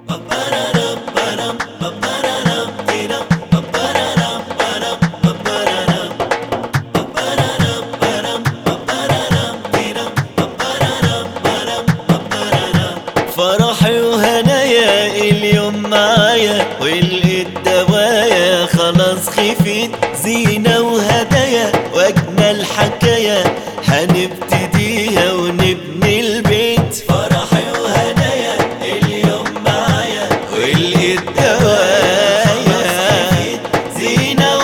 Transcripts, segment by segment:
فرحي وهنايا اليوم معايا ولقيت دوايا خلاص خفيت زينة وهدايا واجمل حكاية هنبتديها ونبني البيت فرحي وهنايا اليوم معايا ولقيت دوايا زينة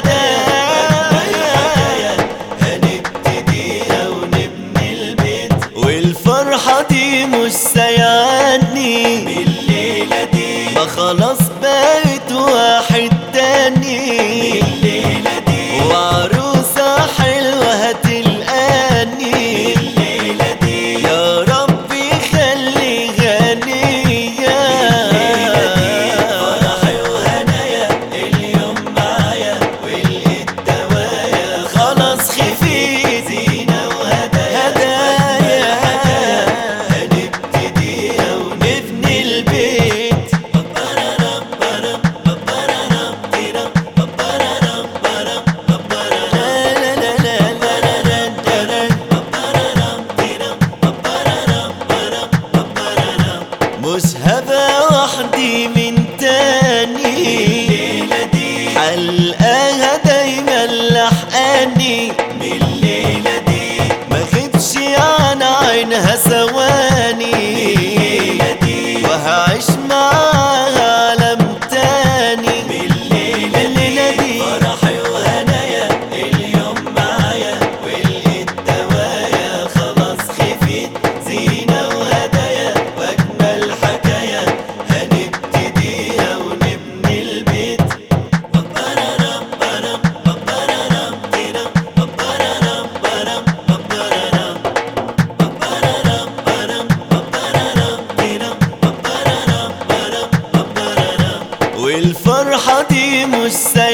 وهدايا هنبتديها ونبني البيت والفرحة دي مش سيعني بالليلة دي ما خلاص بقيت واحد تاني بالليلة دي وعروسة حلوة هتلقاني بالليلة دي يا ربي خلي غنية فرحي وهنايا اليوم معايا ولقيت دوايا خلاص خفيت زينة وهدايا هدايا هنبتديها ونبني البيت لا لا لا لا لا لا مش هبقى وحدي من تاني الليلة دي حلقاها دايما لحقاني بالليلة دي ما غيبش عن عينها ثواني بالليلة دي وهعيش معاها عالم تاني بالليلة الليلة دي فرحي وهنايا اليوم معايا ولقيت دوايا خلاص خفيت زينة وهدايا واجمل حكاية هنبتديها ونبني البيت والفرحة دي مش سايبة